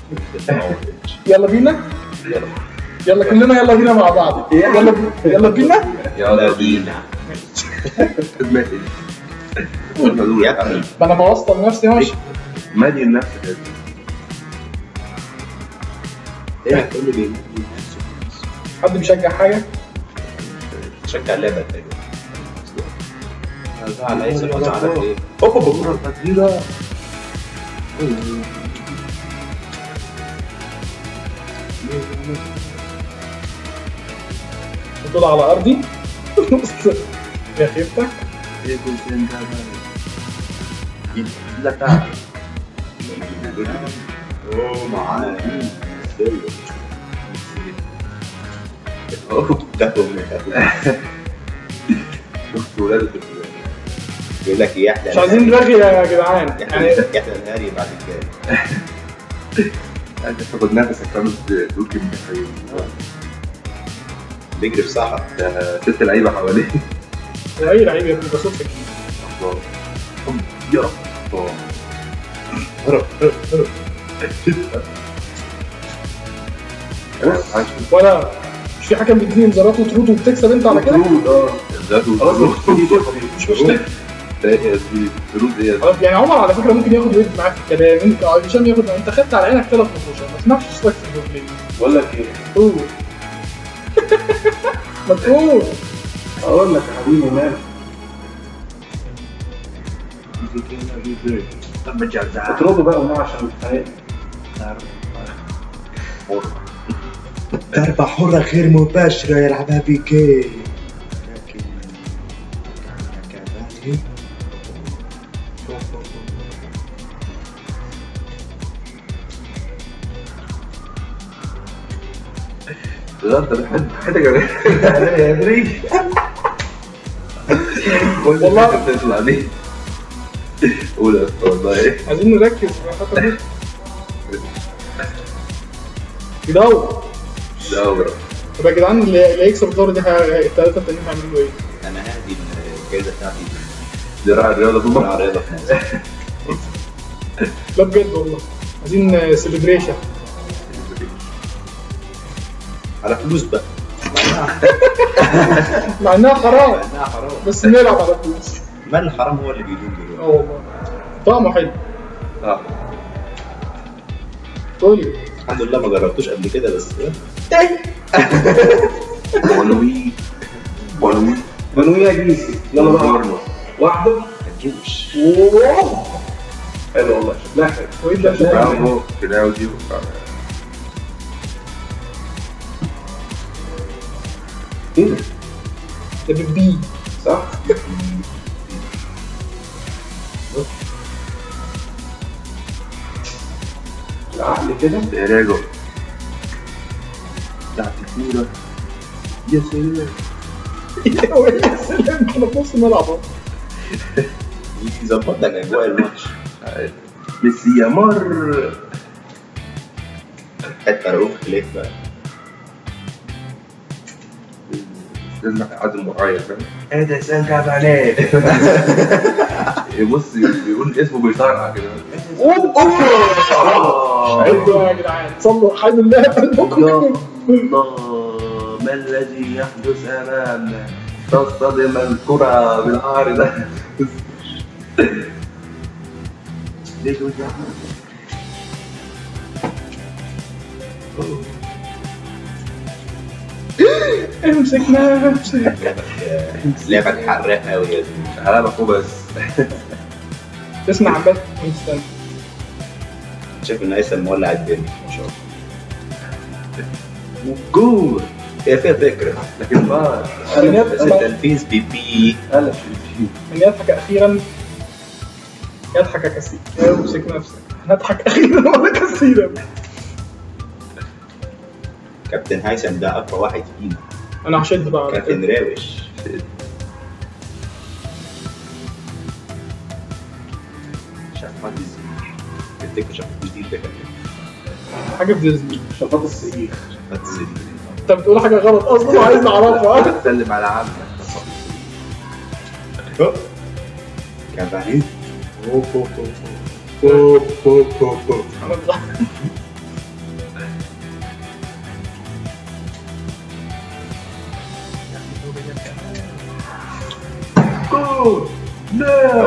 يلا بينا يلا كلنا يلا بينا مع بعض يلا بي- يلا بينا يلا بينا ماشي قلنا دول يا ابني ما انا بوصل نفسي ماشي مالي النفس كده ايه هتقول لي ليه؟ حد بيشجع حاجه شجع اللعبه تاني زعل عايز ازعلك ليه؟ اوبا بكره تسجيله بتقول على ارضي يا خيبتك لا تعال اوه معانا اوه ده امي شفت ولاد بيقول لك ايه احلى مش عايزين نرغي يا جدعان يعني احلى احلى نهاري بعد كده انت تاخد نفسك كمان تقول كلمه حلوه بيجري في صحراء ده ست لعيبه حواليه اي لعيب يا ابني ده صوتك الله يا الله هرب هرب هرب بس عايش ولا مش في حكم بيديني انذارات وطرود وبتكسب انت على كده رود اه ذاته خلاص مش مشكله ايه يا زميلي رود ايه يا خلاص، يعني عمر على فكره ممكن ياخد ويد معاك في الكلام انت هشام ياخد انت خدت على عينك ثلاث ماتشات ما سمعتش صوتك في الجول بقول لك ايه قول ما تقول اقول لك يا حبيبي مالك اطرده بقى ونوع عشان الحقيقة ضربة حرة غير مباشرة يلعبها بيكي لكن كافاني لا انت بتحب حاجه جميله يا ادري والله. بتطلع دي قول يا اسطى والله ايه عايزين نركز في الفتره دي يدور دورة طب يا جدعان اللي اللي هيكسب الدوري ده ه- الثلاثه التانيين هيعملوا ايه؟ انا ههدي الجائزة بتاعتي دي راح الرياضه في مع مصر رياضة في مصر لا بجد والله عايزين سيلبريشن على فلوس بقى مع انها حرام معناها حرام بس نلعب على فلوس مال الحرام هو اللي بيدوم اه دلوقتي والله طعمه حلو اه قول لي الحمد لله ما جربتوش قبل كده بس ولوي ولوي ولوي يا جيسي يلا بقى واحده هتجوش حلو والله شكلها حلو وايه ده شكلها شكله؟ برافو كده ودي ايه ده؟ ده بيبي صح؟ العقل كده راجع بتاعت الكورة يا سلام يا سلام احنا في نص الملعب اهو يظبط لك اجواء الماتش ميسي يا مر حتى رؤوف خليف بقى لازم عدد معين فاهم؟ هذا سانكا بانيه يبص بيقول اسمه بيطرقع كده اوب اوب عدوا يا جدعان صلوا حي الله قلبكم الله ما الذي يحدث امامنا تصطدم الكرة بالعارضة ليه كنت امسك نفسك لعبك حراق قوي يا زلمه على مفهوم بس تسمع بس استنى شايف ان هيثم مولع الدنيا ما شاء الله جول هي فيها فكره لكن ما خليني بس أبقى- التنفيذ بي بي قلش ان يضحك اخيرا يضحك كثيرا امسك نفسك نضحك اخيرا ولا كثيرا كابتن هيثم ده اقوى واحد فينا انا هشد بقى على كده. كابتن راوش شفاط الزميل تفتكر شفاط الزميل ده كان إيه؟ حاجه في ديزني شفاط السقيخ شفاط الزميل انت بتقول حاجه غلط اصلا وعايز اعرفها سلم على عمك كان بعدين أنا-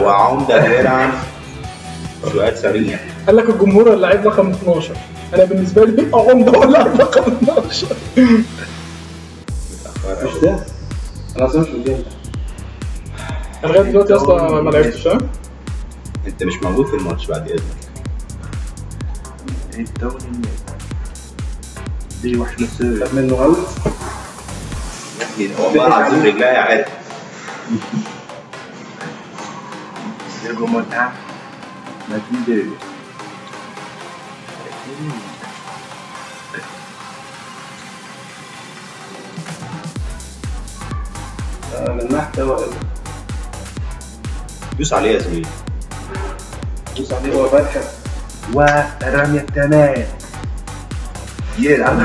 وعمدة درعا سؤال سريع قال لك الجمهور اللاعب رقم 12 انا بالنسبه لي عمده هو اللاعب رقم 12 مش ده انا اصلا مش قدامي انا لغايه دلوقتي اصلا ما لعبتش ها انت مش موجود في الماتش بعد اذنك الدوري دي واحدة سر خد منه اوت والله العظيم رجليا عرق يبقى متعة ما تدري لمحت ولا دوس عليه يا زميلي دوس عليه هو فتحه ورمي التمام يلعب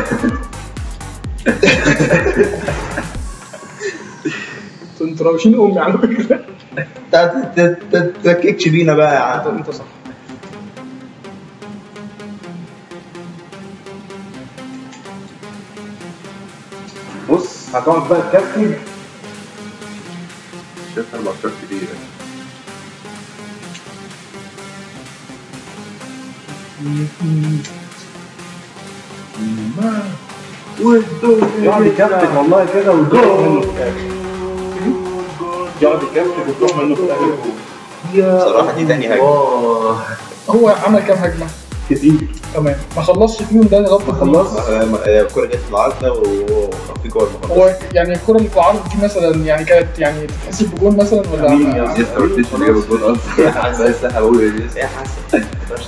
انتوا راوشين امي على فكره تتككش بينا بقى يا عم انت صح بص هتقعد بقى تكفي شايف الماتشات كتير يقعد يكفي والله كده ويروح منه في الاخر يقعد يكفي وتروح منه في الاخر صراحة دي تاني هجمة هو عمل كام هجمه؟ كتير تمام ما خلصش فيهم ده غلطه خلاص الكورة جت في العارضة وفي كورة ما هو يعني الكره اللي في العرض دي مثلا يعني كانت يعني تتحسب بجول مثلا ولا مين يا لسه ما قلتش اللي جاب الجول اصلا بس هقول ايه يا حسن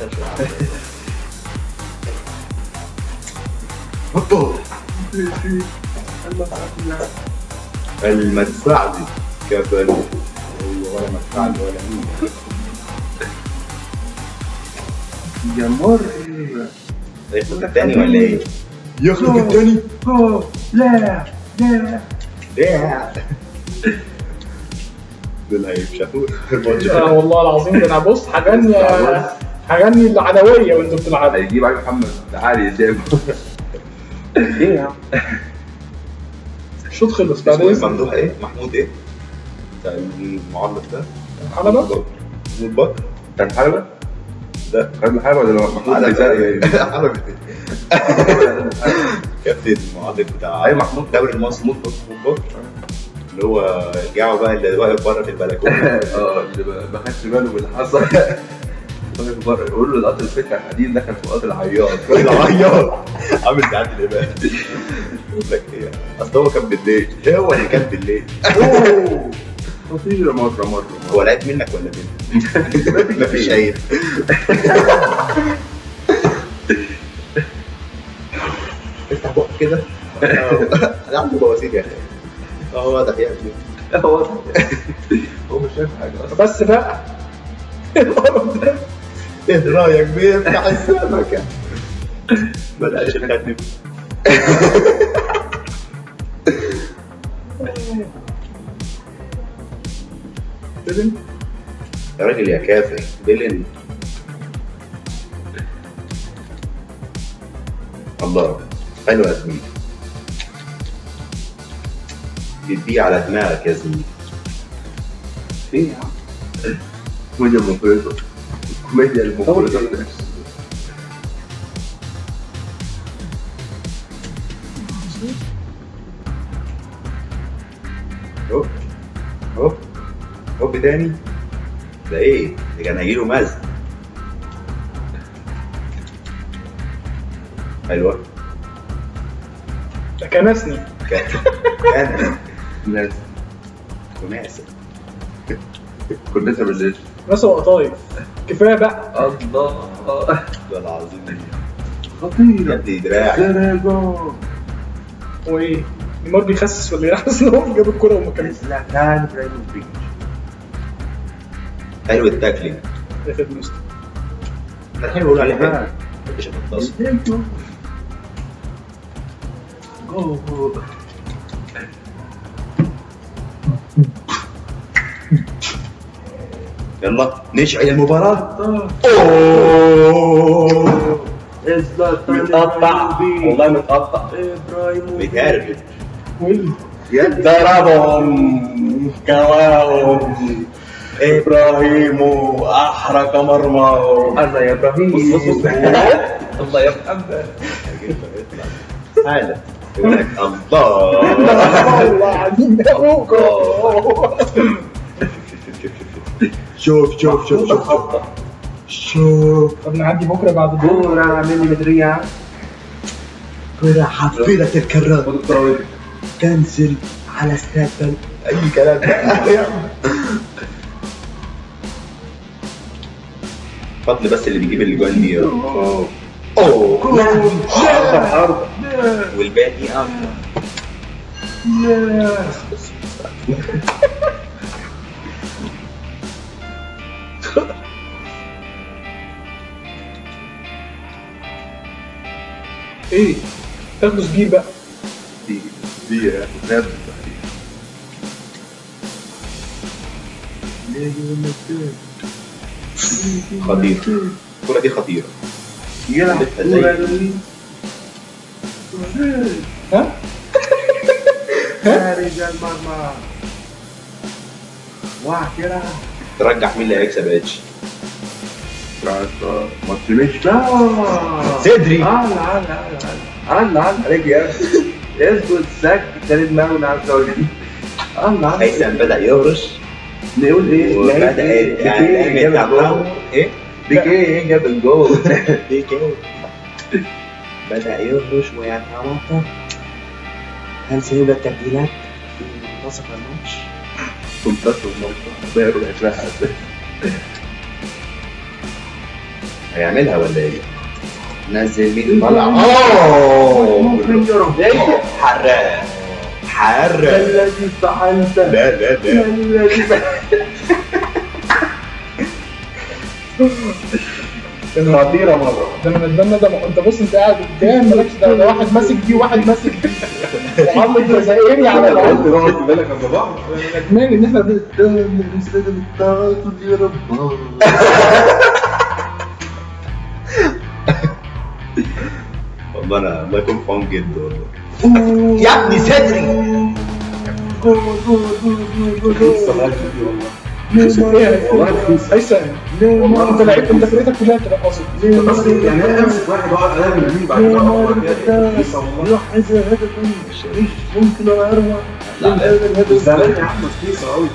المدفع دي كفل ولا مدفع ولا مين يا مر هيخلق التاني ولا ايه؟ يخلق التاني لا لا ليه؟ دول هيفشخوا الماتش آه والله العظيم ده انا بص هغني هغني العدويه وانتوا بتلعبوا هيجيب علي محمد تعالي قدامه ايه يا عم؟ الشوط خلص اسمه بعد ايه؟ اذنك ممدوح ايه؟ محمود ايه؟ بتاع المعلق ده حلبة محمود بكر كان حلبة؟ لا كان حلبة ولا محمود حلبة بيسأل حلبة كابتن المعلق بتاع أيوة، محمود. الدوري المصري محمود بكر اللي هو رجعه بقى اللي واقف بره في البلكونه اه اللي ما- ما خدش باله من اللي حصل واقف بره يقول له القطر الفكره القديم دخل في قطر العياط العياط عامل ساعات الامام يقول لك ايه اصل هو كان بالليل هو اللي كان بالليل خطيرة مرة مرة هو لعب منك ولا منك؟ مفيش عيب افتح بقك كده انا عندي بواسير يا اخي اه واضح يا ابني هو هو مش شايف حاجة أصلا بس بقى القرف ده ايه رايك بيفتح السمكه بلاش الخاتم فيلم يا راجل يا كافر بيلن الله حلو يا زميلي تديه على دماغك يا زميلي ايه يا عم كوميديا مفرطة الكوميديا المفرطة هوب هوب هوب تاني ده ايه؟ ده كان هيجيله مزق حلوة ده كنسني كان كان الناس مناسب كنا لسه بالليل ناس وقطايف كفايه بقى الله والله العظيم خطيرة يدي دراعي سيريجو هو ايه نيمار بيخسس ولا ايه حاسس ان هو جاب الكوره وما كان زلاتان ابراهيموفيتش حلو التاكلينج ياخد مستر ده حلو يقول عليه حلو مش هتتصل سيريجو جو يلا نشعل المباراة زلاتان متقطع والله متقطع ابراهيموفيتش بيتهرب ويلي ضربهم كواهم ابراهيم احرق مرمى الله يا ابراهيم بص بص بص الله يا محمد هذا يقول لك الله الله عظيم يا أخوكو. شوف شوف شوف شوف شوف شوف طب نعدي بكره بعد الظهر كورة مني مدرية كرة حافلة الكرات خد الكورة كنسل على ستابل اي كلام فضل بس اللي بيجيب الاجوان دي اوه عرض والباقي اه ايه تاخدوا سبير بقى دي دي نازل خطير الكرة دي خطيرة يلعب كورة ها خارج المرمى واحد كده ترجح مين اللي هيكسب يا اتش ماتش مش لا صدري. الله الله الله الله عليك يا ابني اسكت سكت تاني دماغنا عز وجل الله هيثم بدأ يهرش نقول ايه؟ وبدأ لعيب إيه؟ بيكيه يعمل جاب الجول. تعبان ايه؟ بيكيه جاب الجول بيكيه بدأ يهرش ويتوتر هل سيبقى التبديلات في منتصف الماتش؟ منتصف الماتش ده ربع ساعة هيعملها ولا ايه؟ نزل مين طلع ممكن يروح حراق حراق الذي فعلت لا لا لا الذي خطيرة مرة ده انا ندمنا ده ما- انت بص انت قاعد قدام مالكش ده ده واحد ماسك دي وواحد ماسك دي وعامل جزائري على قلت العمر روح خد بالك عند بعض ندمان ان احنا بن- والله انا الله يكون في عون جد والله يا ابني صدري هيثم انت لعيب انت فرقتك كلها ترقصت يعني انا امسك واحد واقعد اقلب اليمين بعد كده ممكن اروح زمان يا عم رخيصة قوي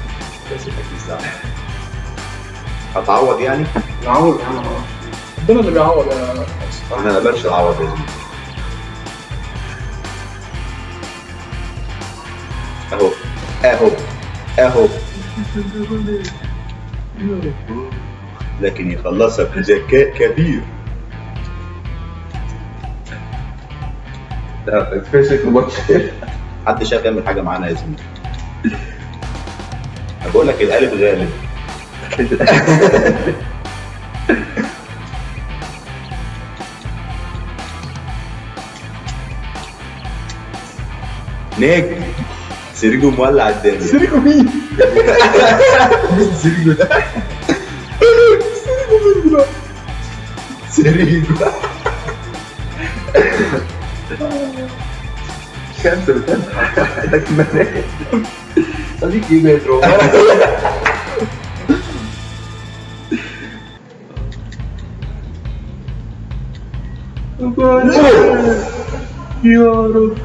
هتعوض يعني؟ نعوض يا عم ربنا اللي بيعوض يا احنا ما نقدرش نعوض يا زميلي اهو اهو اهو لكن يخلصها بذكاء كبير ده اتفشك الماتش حد شاف يعمل حاجه معانا يا زميلي أنا بقول لك الالف غالب نجم سيريجو مولع الدنيا سيريكو مين؟ مين سيريجو ده؟ سيريجو كانسل ده كمان صديقي بيترو يا رب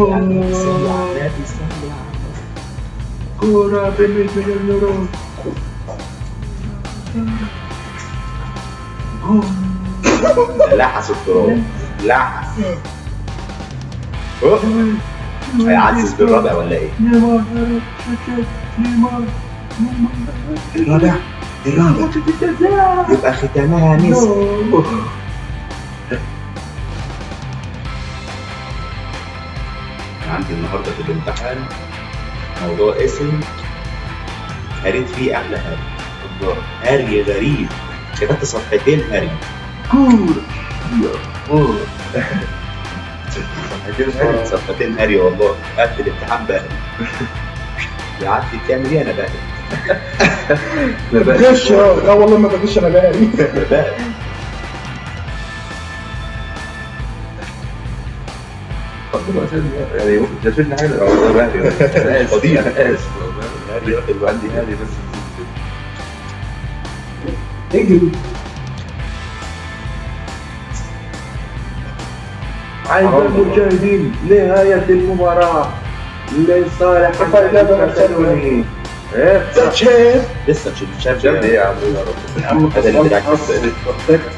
كورة بالنسبة للنور لحس التراب لحس أوه. هيعزز بالرابع ولا ايه؟ الرابع الرابع يبقى ختامها مسك أنا عندي النهارده في الامتحان موضوع اسم قريت فيه احلى هاري هاري غريب كتبت صفحتين هاري صفحتين هاري والله قفل الامتحان بقى يا عارف بتعمل ايه انا بقى بغش لا والله ما بغش انا باقي بقى يعني ممكن تشيلنا حاجة والله بقى انا اسف قديم. انا اسف والله هاري واخد عندي هذه بس اجري أعزائي المشاهدين نهاية المباراة لصالح كفاية لعبة الكتالوني إيه؟ شايف لسه مش شايف شاف ايه يا عم يا رب يا عم هذا اللي خسران بيلعب. خمسة.